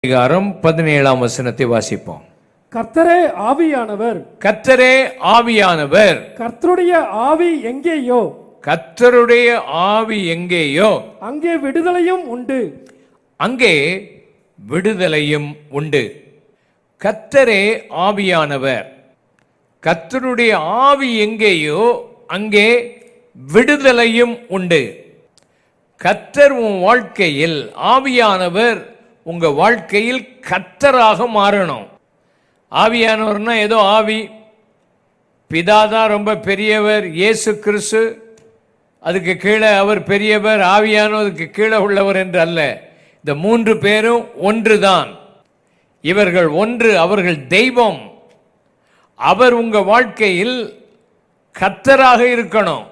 அதிகாரம் பதினேழாம் வசனத்தை வாசிப்போம் கர்த்தரே ஆவியானவர் கத்தரே ஆவியானவர் கர்த்தருடைய ஆவி எங்கேயோ கத்தருடைய ஆவி எங்கேயோ அங்கே விடுதலையும் உண்டு அங்கே விடுதலையும் உண்டு கத்தரே ஆவியானவர் கத்தருடைய ஆவி எங்கேயோ அங்கே விடுதலையும் உண்டு கத்தர் உன் வாழ்க்கையில் ஆவியானவர் உங்க வாழ்க்கையில் கத்தராக மாறணும் ஆவியானவர்னா ஏதோ ஆவி பிதாதான் ரொம்ப பெரியவர் இயேசு கிறிஸ்து அதுக்கு கீழே அவர் பெரியவர் ஆவியானவருக்கு கீழே உள்ளவர் என்று அல்ல இந்த மூன்று பேரும் ஒன்றுதான் இவர்கள் ஒன்று அவர்கள் தெய்வம் அவர் உங்க வாழ்க்கையில் கத்தராக இருக்கணும்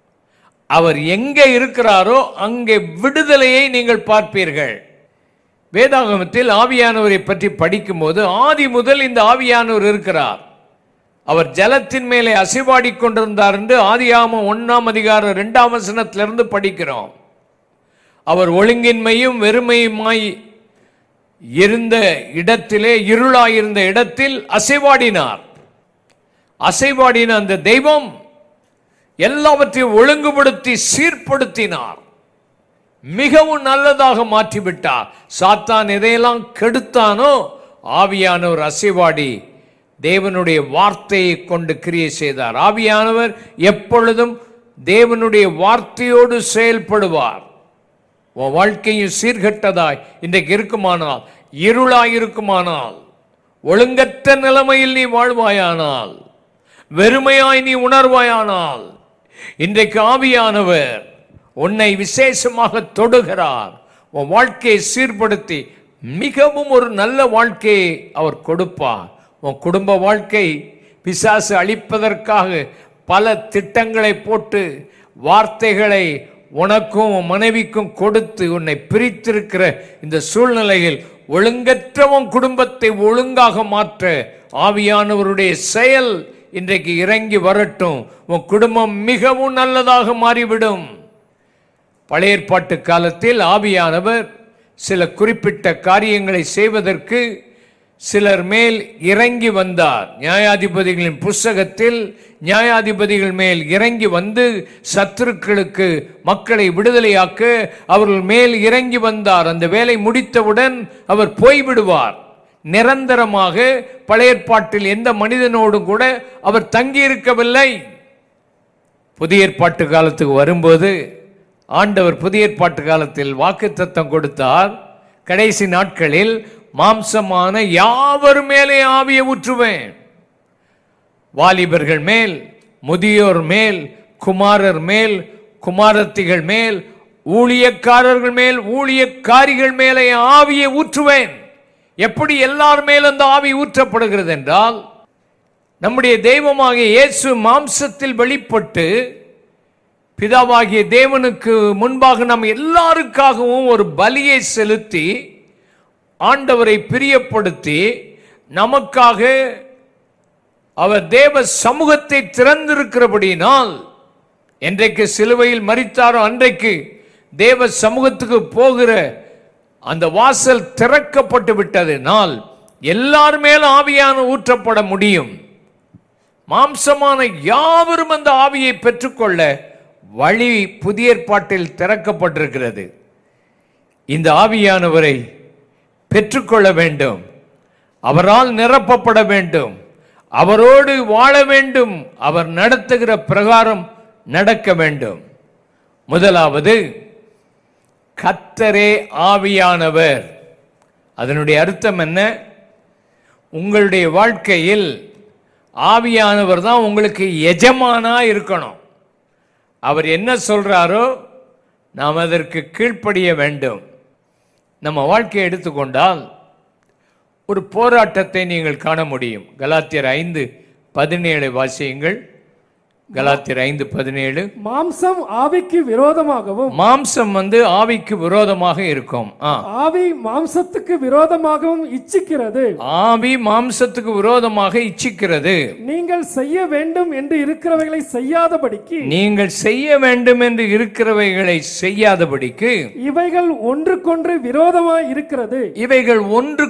அவர் எங்கே இருக்கிறாரோ அங்கே விடுதலையை நீங்கள் பார்ப்பீர்கள் வேதாகமத்தில் ஆவியானவரை பற்றி படிக்கும்போது ஆதி முதல் இந்த ஆவியானவர் இருக்கிறார் அவர் ஜலத்தின் மேலே அசைவாடி கொண்டிருந்தார் என்று ஆதியாமம் ஒன்னாம் அதிகாரம் இரண்டாம் வசனத்திலிருந்து படிக்கிறோம் அவர் ஒழுங்கின்மையும் வெறுமையுமாய் இருந்த இடத்திலே இருளாயிருந்த இடத்தில் அசைவாடினார் அசைவாடின அந்த தெய்வம் எல்லாவற்றையும் ஒழுங்குபடுத்தி சீர்படுத்தினார் மிகவும் நல்லதாக மாற்றிவிட்டார் சாத்தான் எதையெல்லாம் கெடுத்தானோ ஆவியானவர் அசைவாடி தேவனுடைய வார்த்தையை கொண்டு கிரியை செய்தார் ஆவியானவர் எப்பொழுதும் தேவனுடைய வார்த்தையோடு செயல்படுவார் உன் வாழ்க்கையும் சீர்கெட்டதாய் இன்றைக்கு இருக்குமானால் இருளாய் இருக்குமானால் ஒழுங்கற்ற நிலைமையில் நீ வாழ்வாயானால் வெறுமையாய் நீ உணர்வாயானால் இன்றைக்கு ஆவியானவர் உன்னை விசேஷமாக தொடுகிறார் உன் வாழ்க்கையை சீர்படுத்தி மிகவும் ஒரு நல்ல வாழ்க்கையை அவர் கொடுப்பார் உன் குடும்ப வாழ்க்கை பிசாசு அழிப்பதற்காக பல திட்டங்களை போட்டு வார்த்தைகளை உனக்கும் உன் மனைவிக்கும் கொடுத்து உன்னை பிரித்திருக்கிற இந்த சூழ்நிலையில் ஒழுங்கற்ற உன் குடும்பத்தை ஒழுங்காக மாற்ற ஆவியானவருடைய செயல் இன்றைக்கு இறங்கி வரட்டும் உன் குடும்பம் மிகவும் நல்லதாக மாறிவிடும் பழைய ஏற்பாட்டு காலத்தில் ஆவியானவர் சில குறிப்பிட்ட காரியங்களை செய்வதற்கு சிலர் மேல் இறங்கி வந்தார் நியாயாதிபதிகளின் புஸ்தகத்தில் நியாயாதிபதிகள் மேல் இறங்கி வந்து சத்துருக்களுக்கு மக்களை விடுதலையாக்க அவர்கள் மேல் இறங்கி வந்தார் அந்த வேலை முடித்தவுடன் அவர் போய்விடுவார் நிரந்தரமாக பழைய ஏற்பாட்டில் எந்த மனிதனோடும் கூட அவர் தங்கியிருக்கவில்லை புதிய ஏற்பாட்டு காலத்துக்கு வரும்போது ஆண்டவர் புதிய ஏற்பாட்டு காலத்தில் வாக்குத்தத்தம் கொடுத்தார் கடைசி நாட்களில் மாம்சமான யாவர் மேலே ஆவியை ஊற்றுவேன் வாலிபர்கள் மேல் முதியோர் மேல் குமாரர் மேல் குமாரத்திகள் மேல் ஊழியக்காரர்கள் மேல் ஊழியக்காரிகள் மேலே ஆவியை ஊற்றுவேன் எப்படி எல்லார் மேல் அந்த ஆவி ஊற்றப்படுகிறது என்றால் நம்முடைய தெய்வமாகிய இயேசு மாம்சத்தில் வெளிப்பட்டு பிதாவாகிய தேவனுக்கு முன்பாக நாம் எல்லாருக்காகவும் ஒரு பலியை செலுத்தி ஆண்டவரை பிரியப்படுத்தி நமக்காக அவர் தேவ சமூகத்தை திறந்திருக்கிறபடியினால் என்றைக்கு சிலுவையில் மறித்தாரோ அன்றைக்கு தேவ சமூகத்துக்கு போகிற அந்த வாசல் திறக்கப்பட்டு விட்டதினால் எல்லார் மேலும் ஆவியான ஊற்றப்பட முடியும் மாம்சமான யாவரும் அந்த ஆவியை பெற்றுக்கொள்ள வழி புதிய ஏற்பாட்டில் திறக்கப்பட்டிருக்கிறது இந்த ஆவியானவரை பெற்றுக்கொள்ள வேண்டும் அவரால் நிரப்பப்பட வேண்டும் அவரோடு வாழ வேண்டும் அவர் நடத்துகிற பிரகாரம் நடக்க வேண்டும் முதலாவது கத்தரே ஆவியானவர் அதனுடைய அர்த்தம் என்ன உங்களுடைய வாழ்க்கையில் ஆவியானவர் தான் உங்களுக்கு எஜமானா இருக்கணும் அவர் என்ன சொல்றாரோ நாம் அதற்கு கீழ்ப்படிய வேண்டும் நம்ம வாழ்க்கையை எடுத்துக்கொண்டால் ஒரு போராட்டத்தை நீங்கள் காண முடியும் கலாத்தியர் ஐந்து பதினேழு வாசியங்கள் கலாத்தியர் ஐந்து பதினேழு மாம்சம் ஆவிக்கு விரோதமாகவும் மாம்சம் வந்து ஆவிக்கு விரோதமாக இருக்கும் ஆ ஆவி மாம்சத்துக்கு விரோதமாகவும் இச்சிக்கிறது ஆவி மாம்சத்துக்கு விரோதமாக இச்சிக்கிறது நீங்கள் செய்ய வேண்டும் என்று இருக்கிறவைகளை செய்யாதபடிக்கு நீங்கள் செய்ய வேண்டும் என்று இருக்கிறவைகளை செய்யாதபடிக்கு இவைகள் ஒன்றுக்கொன்று விரோதமாய் இருக்கிறது இவைகள் ஒன்று